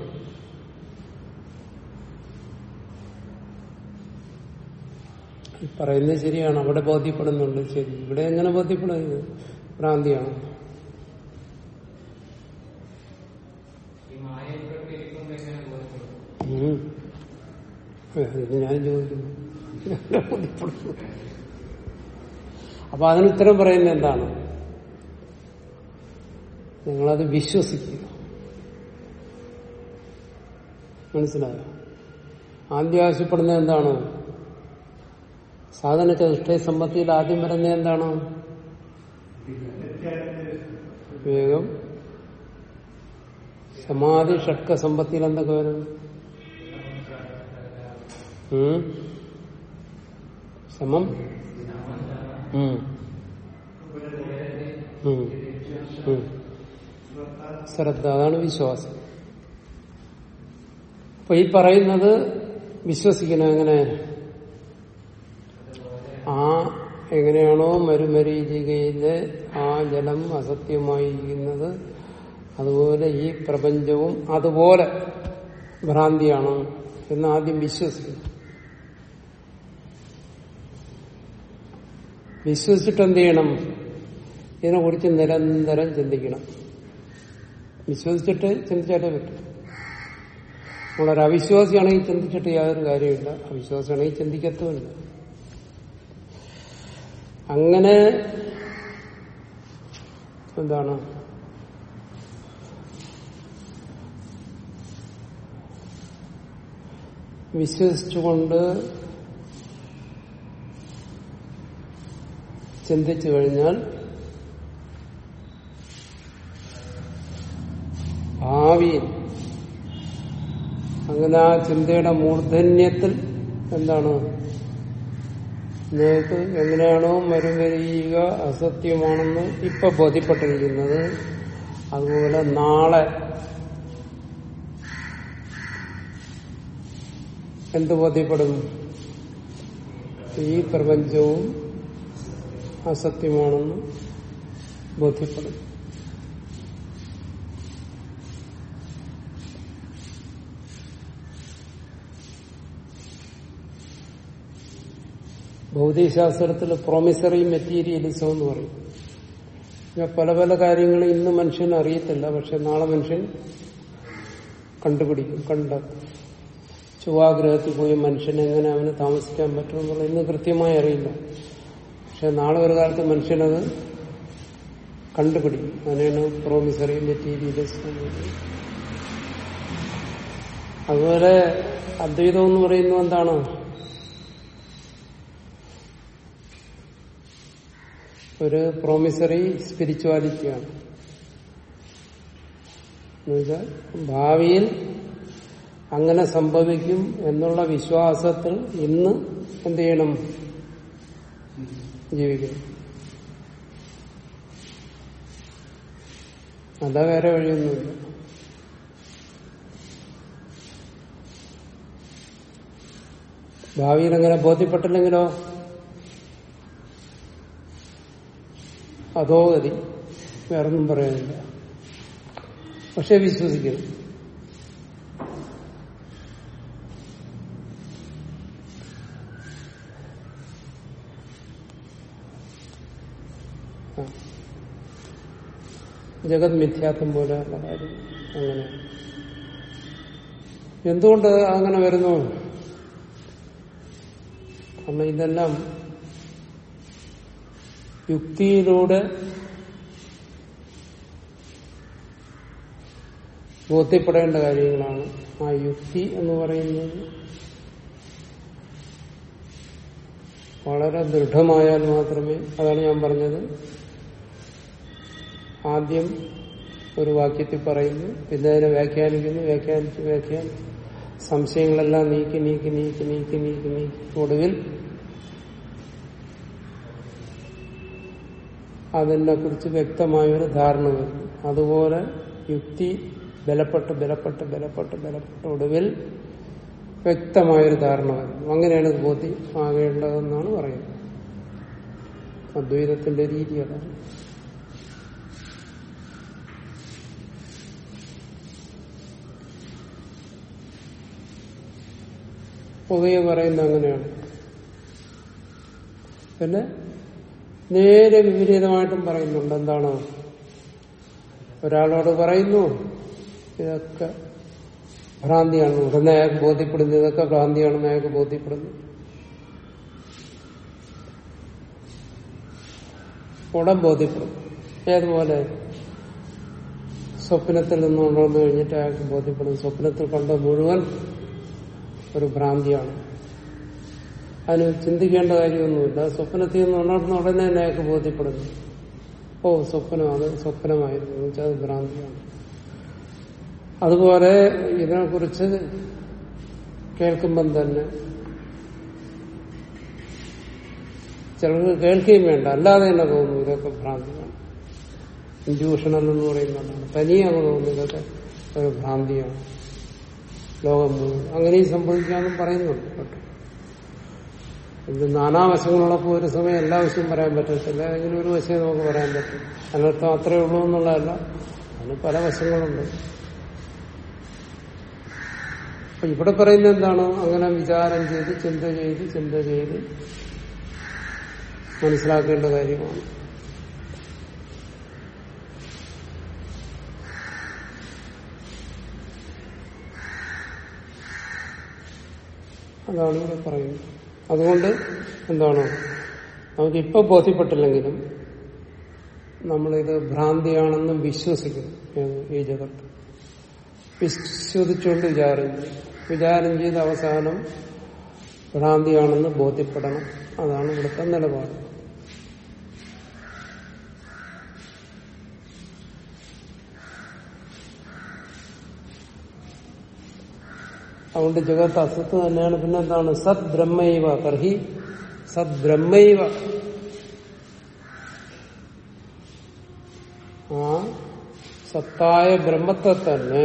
ഈ പറയുന്നത് ശരിയാണ് അവിടെ ബോധ്യപ്പെടുന്നുണ്ട് ശരി ഇവിടെ എങ്ങനെ ബോധ്യപ്പെടും ഇത് ഭ്രാന്തിയാണ് ഉം. ഏ, ഇത് ഞാൻ ചോദിക്കുന്നു എങ്ങനെ ബോധ്യപ്പെടുന്നു അപ്പൊ അതിന് ഉത്തരം പറയുന്നത് എന്താണ് നിങ്ങളത് വിശ്വസിക്കുക മനസ്സിലായോ ആദ്യം ആവശ്യപ്പെടുന്നത് എന്താണ് സാധന ചതുഷ്ടയ സമ്പത്തിയിൽ ആദ്യം വരുന്നത് എന്താണ് വേഗം സമാധി ഷഡ്ക സമ്പത്തിയിൽ എന്തൊക്കെ വരും ഉം? സമം ഉം. ഉം. ഉം. ശ്രദ്ധ അതാണ് വിശ്വാസം അപ്പൊ ഈ പറയുന്നത് വിശ്വസിക്കണം എങ്ങനെ ആ എങ്ങനെയാണോ മരുമരീചികയിലെ ആ ജലം അസത്യമായിരിക്കുന്നത് അതുപോലെ ഈ പ്രപഞ്ചവും അതുപോലെ ഭ്രാന്തിയാണ് എന്ന് ആദ്യം വിശ്വസിക്കുന്നു വിശ്വസിച്ചിട്ട് എന്ത് ചെയ്യണം ഇതിനെക്കുറിച്ച് നിരന്തരം ചിന്തിക്കണം വിശ്വസിച്ചിട്ട് ചിന്തിച്ചാലേ പറ്റും നമ്മളൊരു അവിശ്വാസിയാണെങ്കിൽ ചിന്തിച്ചിട്ട് യാതൊരു കാര്യമില്ല അവിശ്വാസിയാണെങ്കിൽ ചിന്തിക്കത്തുമില്ല അങ്ങനെ എന്താണ് വിശ്വസിച്ചുകൊണ്ട് ചിന്തിച്ചു കഴിഞ്ഞാൽ ഭാവിയിൽ അങ്ങനെ ആ ചിന്തയുടെ മൂർധന്യത്തിൽ എന്താണ് നിങ്ങൾക്ക് എങ്ങനെയാണോ മരം വരിക അസത്യമാണെന്ന് ഇപ്പൊ ബോധ്യപ്പെട്ടിരിക്കുന്നത് അതുപോലെ നാളെ എന്ത് ബോധ്യപ്പെടും ഈ പ്രപഞ്ചവും അസത്യമാണെന്ന് ബോധ്യപ്പെടും ഭൗതികശാസ്ത്രത്തിൽ പ്രൊമിസറി മെറ്റീരിയലിസം എന്ന് പറയും ഇങ്ങനെ പല പല കാര്യങ്ങളും ഇന്ന് മനുഷ്യൻ അറിയത്തില്ല പക്ഷെ നാളെ മനുഷ്യൻ കണ്ടുപിടിക്കും കണ്ടെത്തും ചൊവ്വാഗ്രഹത്തിൽ പോയി മനുഷ്യൻ എങ്ങനെ അവന് താമസിക്കാൻ പറ്റുമെന്നുള്ള ഇന്ന് കൃത്യമായി അറിയില്ല പക്ഷെ നാളെ ഒരു കാലത്ത് മനുഷ്യനത് കണ്ടുപിടിക്കും അതിനാണ് പ്രോമിസറി മെറ്റീരിയലിസം എന്ന് പറയുന്നത്. അതുപോലെ അദ്വൈതം എന്ന് പറയുന്നത് എന്താണ് ഒരു പ്രോമിസറി സ്പിരിച്വാലിറ്റിയാണ് എന്നുവെച്ചാൽ ഭാവിയിൽ അങ്ങനെ സംഭവിക്കും എന്നുള്ള വിശ്വാസത്തിൽ ഇന്ന് എന്ത് ചെയ്യണം ജീവിക്കണം അതാ വേറെ വഴിയൊന്നുമില്ല ഭാവിയിൽ അങ്ങനെ ബോധ്യപ്പെട്ടില്ലെങ്കിലോ അധോഗതി വേറൊന്നും പറയാനില്ല പക്ഷെ വിശ്വസിക്കണം ആ. ജഗത് മിഥ്യാത്വം പോലെയുള്ള കാര്യം അങ്ങനെ എന്തുകൊണ്ട് അങ്ങനെ വരുന്നു കാരണം ഇതെല്ലാം യുക്തിയിലൂടെ ബോധ്യപ്പെടേണ്ട കാര്യങ്ങളാണ് ആ യുക്തി എന്ന് പറയുന്നത് വളരെ ദൃഢമായാൽ മാത്രമേ അതാണ് ഞാൻ പറഞ്ഞത് ആദ്യം ഒരു വാക്യത്തിൽ പറയുന്നു പിന്നെ അതിനെ വ്യാഖ്യാനിക്കുന്നു വ്യാഖ്യാനിച്ച് വ്യാഖ്യാനിച്ച് സംശയങ്ങളെല്ലാം നീക്കി നീക്കി നീക്കി നീക്കി നീക്കി നീക്കി ഒടുവിൽ അതിനെ കുറിച്ച് വ്യക്തമായൊരു ധാരണ വരുന്നു അതുപോലെ യുക്തി ബലപ്പെട്ട് ബലപ്പെട്ട് ബലപ്പെട്ട് ബലപ്പെട്ട് ഒടുവിൽ വ്യക്തമായൊരു ധാരണ വരുന്നു അങ്ങനെയാണ് ഇത് ബോധ്യം ആകേണ്ടതെന്നാണ് പറയുന്നത് അദ്വൈതത്തിന്റെ രീതി അതാണ് പൊതുവെ പറയുന്നത് അങ്ങനെയാണ് പിന്നെ നേരെ വിപരീതമായിട്ടും പറയുന്നുണ്ട് എന്താണ് ഒരാളോട് പറയുന്നു ഇതൊക്കെ ഭ്രാന്തിയാണ് ഉടനെ അയാൾക്ക് ബോധ്യപ്പെടുന്നു ഇതൊക്കെ ഭ്രാന്തിയാണെന്ന് അയാൾക്ക് ബോധ്യപ്പെടുന്നു ഉടൻ ബോധ്യപ്പെടും ഏതുപോലെ സ്വപ്നത്തിൽ നിന്ന് ഉണർന്നു കഴിഞ്ഞിട്ട് അയാൾക്ക് ബോധ്യപ്പെടും സ്വപ്നത്തിൽ കണ്ട മുഴുവൻ ഒരു ഭ്രാന്തിയാണ് അതിന് ചിന്തിക്കേണ്ട കാര്യമൊന്നുമില്ല സ്വപ്നത്തിൽ നിന്ന് ഉണർന്ന ഉടനെ തന്നെ അയാൾക്ക് ബോധ്യപ്പെടുന്നു ഓ സ്വപ്നം അത് സ്വപ്നമായിരുന്നു എന്ന് വെച്ചാൽ അത് ഭ്രാന്തിയാണ് അതുപോലെ ഇതിനെക്കുറിച്ച് കേൾക്കുമ്പം തന്നെ ചിലർക്ക് കേൾക്കുകയും വേണ്ട അല്ലാതെ തന്നെ തോന്നുന്നു ഇതൊക്കെ ഭ്രാന്തിയാണ് ഇൻഡ്യൂഷണൽ എന്ന് പറയുന്നതാണ് തനിയെ അങ്ങ് തോന്നുന്നു ഇതൊക്കെ ഒരു ഭ്രാന്തിയാണ് ലോകം മുഴുവൻ അങ്ങനെയും സംഭവിക്കാമെന്നും പറയുന്നുണ്ട് കേട്ടോ ഇത് നാനാവശങ്ങളുള്ളപ്പോൾ ഒരു സമയം എല്ലാ വശവും പറയാൻ പറ്റത്തില്ല ഏതെങ്കിലും ഒരു വശമേ നമുക്ക് പറയാൻ പറ്റും അതിനർത്ഥം അത്രയേ ഉള്ളൂ എന്നുള്ളതല്ല അതിന് പല വശങ്ങളുണ്ട് അപ്പൊ ഇവിടെ പറയുന്നത് എന്താണ് അങ്ങനെ വിചാരം ചെയ്ത് ചിന്ത ചെയ്ത് ചിന്ത ചെയ്ത് മനസ്സിലാക്കേണ്ട കാര്യമാണ് അതാണ് ഇവിടെ പറയുന്നത് അതുകൊണ്ട് എന്താണ് നമുക്കിപ്പോ ബോധ്യപ്പെട്ടില്ലെങ്കിലും നമ്മളിത് ഭ്രാന്തിയാണെന്ന് വിശ്വസിക്കുന്നു ഏത് ഈ ജഗത്ത് വിശ്വസിച്ചുകൊണ്ട് വിചാരം ചെയ്യും വിചാരം ചെയ്ത് അവസാനം ഭ്രാന്തിയാണെന്ന് ബോധ്യപ്പെടണം അതാണ് ഇവിടുത്തെ നിലപാട് അതുകൊണ്ട് ജഗത്ത് അസത്ത് തന്നെയാണ് പിന്നെ എന്താണ് സത് ബ്രഹ്മൈവ തർഹി സത് ബ്രഹ്മൈവ ആ സത്തായ ബ്രഹ്മത്തെ തന്നെ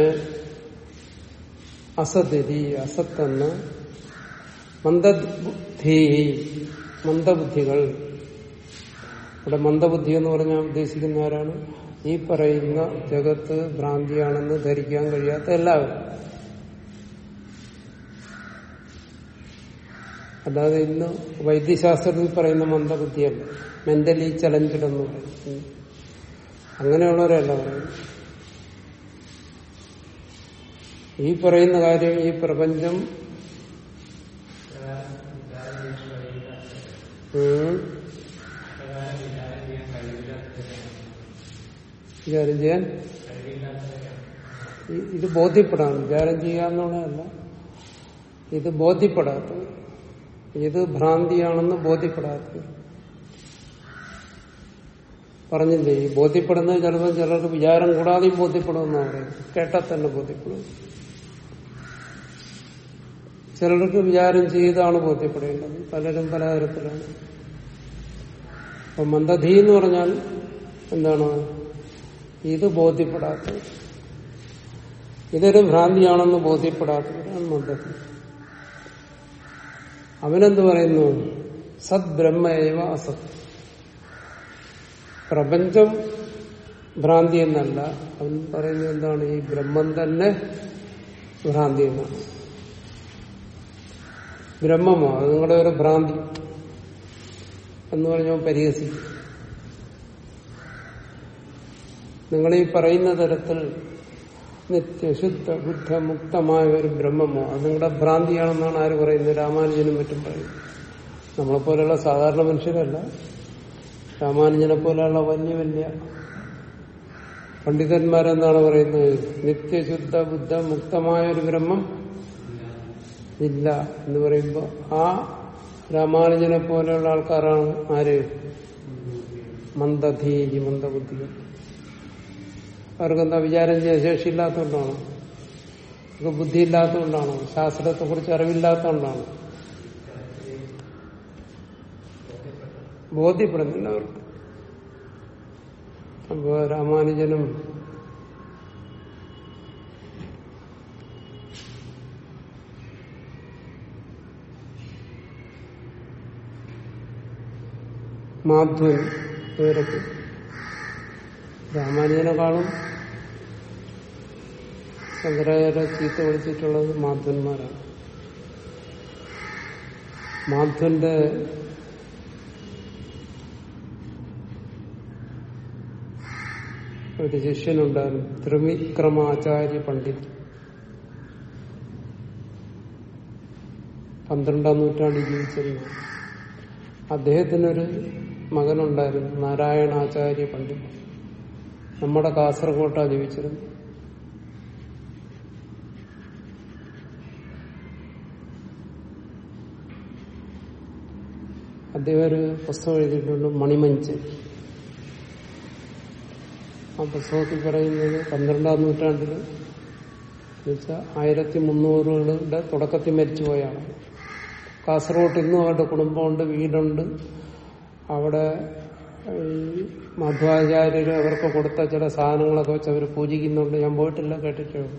അസതിരി അസത്തെന്ന് മന്ദബുദ്ധി മന്ദബുദ്ധികൾ ഇവിടെ മന്ദബുദ്ധി എന്ന് പറഞ്ഞാൽ ഉദ്ദേശിക്കുന്ന ആരാണ് ഈ പറയുന്ന ജഗത്ത് ഭ്രാന്തിയാണെന്ന് ധരിക്കാൻ കഴിയാത്ത എല്ലാവരും അല്ലാതെ ഇന്ന് വൈദ്യശാസ്ത്രത്തിൽ പറയുന്ന മന്ദബുദ്ധിയല്ല മെന്റലി ചലഞ്ചഡ് എന്ന് പറയും അങ്ങനെയുള്ളവരല്ല പറയുന്നത് ഈ പറയുന്ന കാര്യം ഈ പ്രപഞ്ചം ഉം, വിചാരം ചെയ്യാൻ ഈ- ഇത് ബോധ്യപ്പെടാൻ വിചാരം ചെയ്യാന്നുള്ളതല്ല ഇത് ബോധ്യപ്പെടാത്തത് ഇത് ഭ്രാന്തിയാണെന്ന് ബോധ്യപ്പെടാത്തത് പറഞ്ഞില്ലേ ഈ ബോധ്യപ്പെടുന്നത് ചിലപ്പോൾ ചിലർക്ക് വിചാരം കൂടാതെയും ബോധ്യപ്പെടുമെന്നാണ് പറയുന്നത് കേട്ടാൽ തന്നെ ബോധ്യപ്പെടും ചിലർക്ക് വിചാരം ചെയ്താണ് ബോധ്യപ്പെടേണ്ടത് പലരും പലതരത്തിലാണ് അപ്പൊ മന്ദധി എന്ന് പറഞ്ഞാൽ എന്താണ് ഇത് ബോധ്യപ്പെടാത്തത് ഇതൊരു ഭ്രാന്തിയാണെന്ന് ബോധ്യപ്പെടാത്തവരാണ് മന്ദധി അവനെന്ത് പറയുന്നു സത് ബ്രഹ്മേവ അസത് പ്രപഞ്ചം ഭ്രാന്തി എന്നല്ല അവൻ പറയുന്നത് എന്താണ് ഈ ബ്രഹ്മം തന്നെ ഭ്രാന്തി എന്നാണ് ബ്രഹ്മമോ അത് നിങ്ങളുടെ ഒരു ഭ്രാന്തി എന്ന് പറഞ്ഞാൽ പരിഹസിക്കും നിങ്ങൾ ഈ പറയുന്ന തരത്തിൽ നിത്യശുദ്ധ ബുദ്ധ മുക്തമായ ഒരു ബ്രഹ്മമോ അത് നിങ്ങളുടെ ഭ്രാന്തിയാണെന്നാണ് ആര് പറയുന്നത് രാമാനുജനും മറ്റും പറയുന്നത് നമ്മളെപ്പോലെയുള്ള സാധാരണ മനുഷ്യരല്ല രാമാനുജനെ പോലെയുള്ള വലിയ വലിയ പണ്ഡിതന്മാരെന്താണ് പറയുന്നത് നിത്യശുദ്ധ ബുദ്ധ മുക്തമായ ഒരു ബ്രഹ്മം ഇല്ല എന്ന് പറയുമ്പോൾ ആ രാമാനുജനെ പോലെയുള്ള ആൾക്കാരാണ് ആര് മന്ദധീരി മന്ദബുദ്ധികൾ അവർക്കെന്താ വിചാരം ചെയ്യാൻ ശേഷിയില്ലാത്തതുകൊണ്ടാണോ അവർക്ക് ബുദ്ധിയില്ലാത്തതുകൊണ്ടാണോ ശാസ്ത്രത്തെ കുറിച്ച് അറിവില്ലാത്തതുകൊണ്ടാണോ ബോധ്യപ്പെടുന്നില്ല അവർക്ക് അപ്പോ രാമാനുജനും മാധ്വൻ ഇവരൊക്കെ രാമാനുജനെക്കാളും ശങ്കരാചാര്യ ചീത്ത വിളിച്ചിട്ടുള്ളത് മാധ്വന്മാരാണ് മാധ്വന്റെ ഒരു ശിഷ്യനുണ്ടായിരുന്നു ത്രിവിക്രമാചാര്യ പണ്ഡിറ്റ് പന്ത്രണ്ടാം നൂറ്റാണ്ടിൽ ജീവിച്ചിരുന്നു അദ്ദേഹത്തിനൊരു മകനുണ്ടായിരുന്നു നാരായണാചാര്യ പണ്ഡിറ്റ് നമ്മുടെ കാസർഗോട്ടാ ജീവിച്ചിരുന്നു അദ്ദേഹം ഒരു പുസ്തകം എഴുതിയിട്ടുണ്ട് മണിമഞ്ചേരി ആ പുസ്തകത്തിൽ പറയുന്നത് പന്ത്രണ്ടാം നൂറ്റാണ്ടിൽ എന്നുവെച്ചാൽ ആയിരത്തി മുന്നൂറുകളുടെ തുടക്കത്തിൽ മരിച്ചുപോയാണ് കാസർഗോട്ട് ഇന്നും അവരുടെ കുടുംബമുണ്ട് വീടുണ്ട് അവിടെ ഈ മധ്വാചാര്യർ അവർക്ക് കൊടുത്ത ചില സാധനങ്ങളൊക്കെ വെച്ച് അവർ പൂജിക്കുന്നുണ്ട് ഞാൻ പോയിട്ടില്ല കേട്ടിട്ടേ ഉള്ളൂ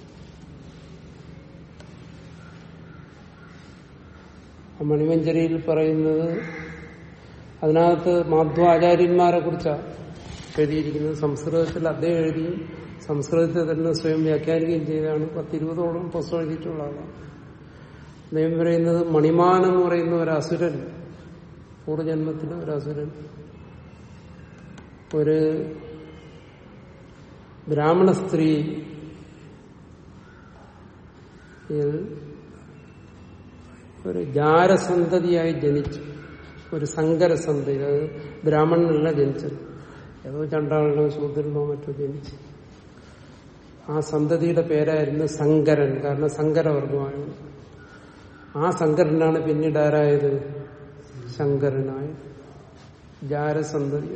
ആ മണിമഞ്ചരിയിൽ പറയുന്നത് അതിനകത്ത് മാധ്വാചാര്യന്മാരെ കുറിച്ചാണ് എഴുതിയിരിക്കുന്നത് സംസ്കൃതത്തിൽ അദ്ദേഹം എഴുതിയും സംസ്കൃതത്തിൽ തന്നെ സ്വയം വ്യാഖ്യാനിക്കുകയും ചെയ്താണ് പത്തിരുപതോളം പുസ്തകം എഴുതിയിട്ടുള്ള ആളാണ് അദ്ദേഹം പറയുന്നത് മണിമാൻ എന്ന് പറയുന്ന ഒരു അസുരൻ പൂർവ്വജന്മത്തിലെ ഒരു അസുരൻ ഒരു ബ്രാഹ്മണ സ്ത്രീ ഒരു ജാരസന്തതിയായി ജനിച്ചു ഒരു സങ്കരസന്തതി അത് ബ്രാഹ്മണനല്ല ജനിച്ചത് ഏതോ ചണ്ടാളിനോ ശൂദ്രനോ മറ്റോ ജനിച്ചു ആ സന്തതിയുടെ പേരായിരുന്നു സങ്കരൻ കാരണം സങ്കരവർഗമായത് ആ ശങ്കരനാണ് പിന്നീട് ആരായത് ശങ്കരനായത് ജാരസന്തതി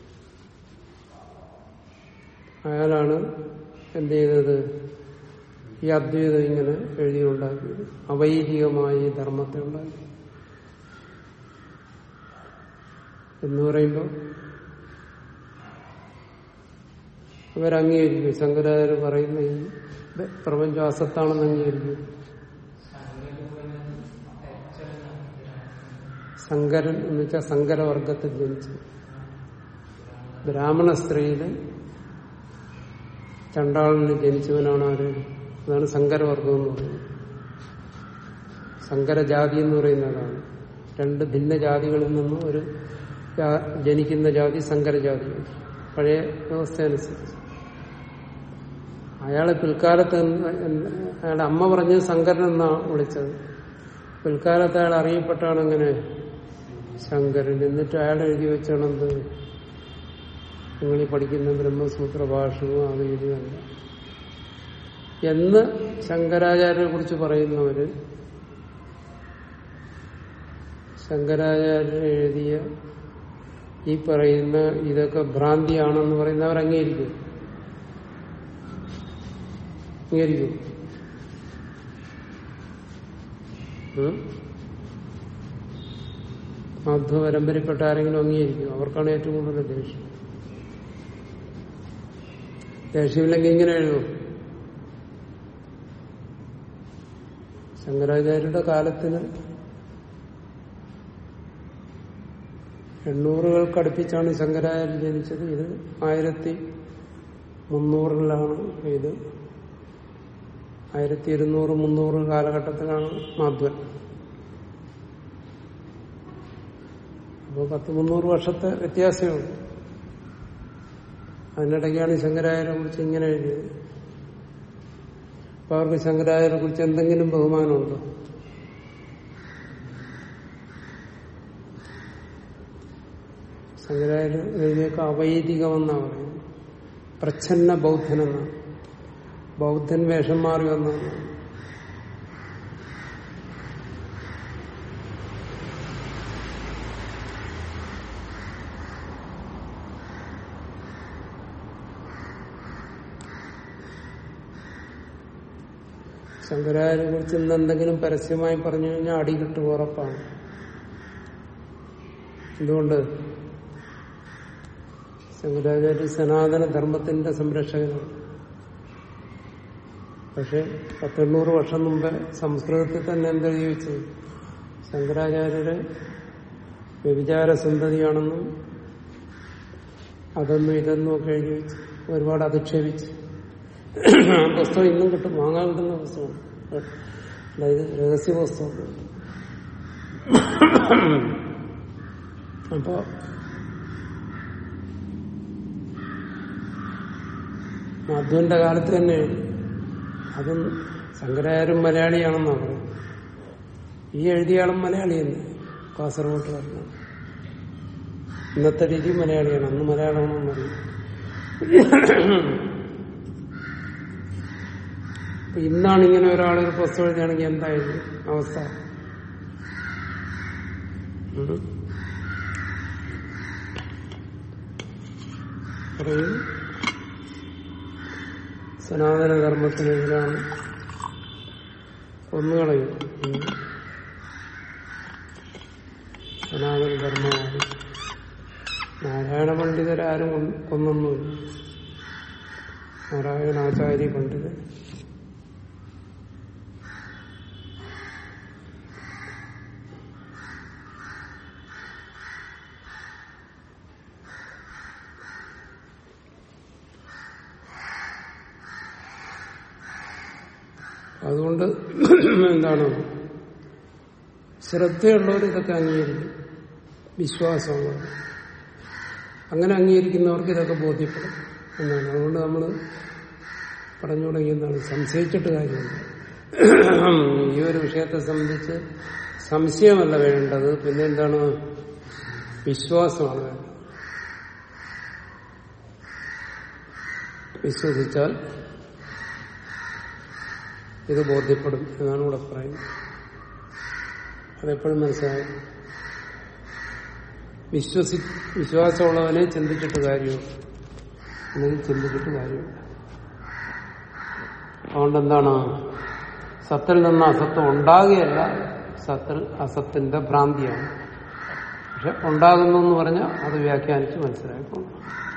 അയാളാണ് എന്ത് ചെയ്തത് ഈ അദ്വൈതം ഇങ്ങനെ എഴുതിയുണ്ടാക്കി അവൈദികമായി ഈ ധർമ്മത്തെ ഉണ്ടാക്കി എന്ന് പറയുമ്പോൾ അവരംഗീകരിക്കും ശങ്കരാചാര്യ പറയുന്ന ഈ പ്രപഞ്ചം അസത്താണെന്ന് അംഗീകരിക്കും ശങ്കരൻ എന്ന് വെച്ചാൽ സങ്കരവർഗത്തിൽ ജനിച്ചു ബ്രാഹ്മണ സ്ത്രീയില് ചണ്ടാളിന് ജനിച്ചവനാണ് ആര് അതാണ് സങ്കരവർഗം എന്ന് പറയുന്നത് സങ്കരജാതി എന്ന് പറയുന്നതാണ് രണ്ട് ഭിന്ന ജാതികളിൽ നിന്നും ഒരു ജാ- ജനിക്കുന്ന ജാതി സങ്കരജാതി പഴയ വ്യവസ്ഥ അനുസരിച്ച് അയാളെ പിൽക്കാലത്ത് എന്ത് എന്ത് അയാളുടെ അമ്മ പറഞ്ഞത് ശങ്കരൻ എന്നാണ് വിളിച്ചത് പിൽക്കാലത്ത് അയാൾ അറിയപ്പെട്ടാണ് എങ്ങനെ ശങ്കരൻ എന്നിട്ട് അയാൾ എഴുതി വെച്ചാണ് എന്ത് നിങ്ങൾ ഈ പഠിക്കുന്ന ബ്രഹ്മസൂത്ര ഭാഷവും അത് ഇതുമല്ല എന്ന് ശങ്കരാചാര്യരെ കുറിച്ച് പറയുന്നവര് ശങ്കരാചാര്യർ എഴുതിയ ഈ പറയുന്ന ഇതൊക്കെ ഭ്രാന്തിയാണെന്ന് പറയുന്നവർ അംഗീകരിക്കും അംഗീകരിക്കും ഉം? മാധ്വ പരമ്പരപ്പെട്ട ആരെങ്കിലും അംഗീകരിക്കും അവർക്കാണ് ഏറ്റവും കൂടുതൽ ദേഷ്യം ദേഷ്യമില്ലെങ്കിൽ ഇങ്ങനെ എഴുതും ശങ്കരാചാര്യരുടെ കാലത്തിന് എണ്ണൂറുകൾക്കടുപ്പിച്ചാണ് ശങ്കരാചാര്യൻ ജനിച്ചത് ഇത് ആയിരത്തി മുന്നൂറിലാണ് ഇത് ആയിരത്തി ഇരുന്നൂറ് മുന്നൂറ് കാലഘട്ടത്തിലാണ് മാധ്വൻ അപ്പോൾ പത്ത് മുന്നൂറ് വർഷത്തെ വ്യത്യാസമുണ്ട് അതിനിടയ്ക്കാണ് ശങ്കരാചാര്യെ കുറിച്ച് ഇങ്ങനെ എഴുതിയത് അപ്പൊ അവർക്ക് ശങ്കരാചാര്യെ കുറിച്ച് എന്തെങ്കിലും ബഹുമാനമുണ്ടോ ശങ്കരാചാര്യ എഴുതിയൊക്കെ അവൈദികമെന്നാണ് പറയുന്നത് പ്രച്ഛന്ന ബൗദ്ധനെന്നാണ് ബൗദ്ധൻ വേഷം മാറി വന്നതാണ് ശങ്കരാചാര്യെ കുറിച്ച് ഇന്ന് എന്തെങ്കിലും പരസ്യമായി പറഞ്ഞു കഴിഞ്ഞാൽ അടി കിട്ടും ഉറപ്പാണ് എന്തുകൊണ്ട് ശങ്കരാചാര്യ സനാതന ധർമ്മത്തിന്റെ സംരക്ഷകനാണ് പക്ഷെ പത്തെണ്ണൂറ് വർഷം മുമ്പ് സംസ്കൃതത്തിൽ തന്നെ എന്തെഴുതി വെച്ചത് ശങ്കരാചാര്യരുടെ വ്യഭിചാര സന്തതിയാണെന്നും അതൊന്നും ഇതൊന്നും ഒക്കെ എഴുതി വെച്ച് ഒരുപാട് അധിക്ഷേപിച്ച് ആ പുസ്തകം ഇന്നും കിട്ടും വാങ്ങാൻ കിട്ടുന്ന പുസ്തകമാണ് അതായത് രഹസ്യ പുസ്തകം അപ്പോ മാധുവിന്റെ കാലത്ത് തന്നെ അതും ശങ്കരാചാര്യം മലയാളിയാണെന്നാണ് പറയുന്നത് ഈ എഴുതിയാളും മലയാളി തന്നെ കാസർഗോഡ് പറഞ്ഞു ഇന്നത്തെ രീതി മലയാളിയാണ് അന്ന് മലയാളമാണെന്നറിയും അപ്പൊ ഇന്നാണ് ഇങ്ങനെ ഒരാൾ ഒരു പുസ്തകം എഴുതുകയാണെങ്കിൽ എന്തായിരുന്നു അവസ്ഥ ഉം. പറയും സനാതനധർമ്മത്തിനെതിരാണ് കൊന്നുകളയും ഉം. സനാതനധർമ്മമാണ് നാരായണ പണ്ഡിതരാരും കൊന്ന് കൊന്നൊന്നുമില്ല നാരായണാചാര്യ പണ്ഡിതൻ അതുകൊണ്ട് എന്താണ് ശ്രദ്ധയുള്ളവർ ഇതൊക്കെ അംഗീകരിക്കും വിശ്വാസമുള്ളവർ അങ്ങനെ അംഗീകരിക്കുന്നവർക്ക് ഇതൊക്കെ ബോധ്യപ്പെടും എന്നാണ് അതുകൊണ്ട് നമ്മൾ പറഞ്ഞു തുടങ്ങിയതാണ് സംശയിച്ചിട്ട് കാര്യമില്ല ഈ ഒരു വിഷയത്തെ സംബന്ധിച്ച് സംശയമല്ല വേണ്ടത് പിന്നെ എന്താണ് വിശ്വാസമാണ് വേണ്ടത് വിശ്വസിച്ചാൽ ഇത് ബോധ്യപ്പെടും എന്നാണ് ഇവിടെ പറയുന്നത് അതെപ്പോഴും മനസ്സിലായി വിശ്വസി വിശ്വാസമുള്ളവനെ ചിന്തിച്ചിട്ട് കാര്യമില്ല അല്ലെങ്കിൽ ചിന്തിച്ചിട്ട് കാര്യമില്ല അതുകൊണ്ട് എന്താണ് സത്തിൽ നിന്ന് അസത്വം ഉണ്ടാകുകയല്ല സത്തിൽ അസത്തിന്റെ ഭ്രാന്തിയാണ് പക്ഷെ ഉണ്ടാകുന്നു എന്ന് പറഞ്ഞാൽ അത് വ്യാഖ്യാനിച്ച് മനസ്സിലാക്കണം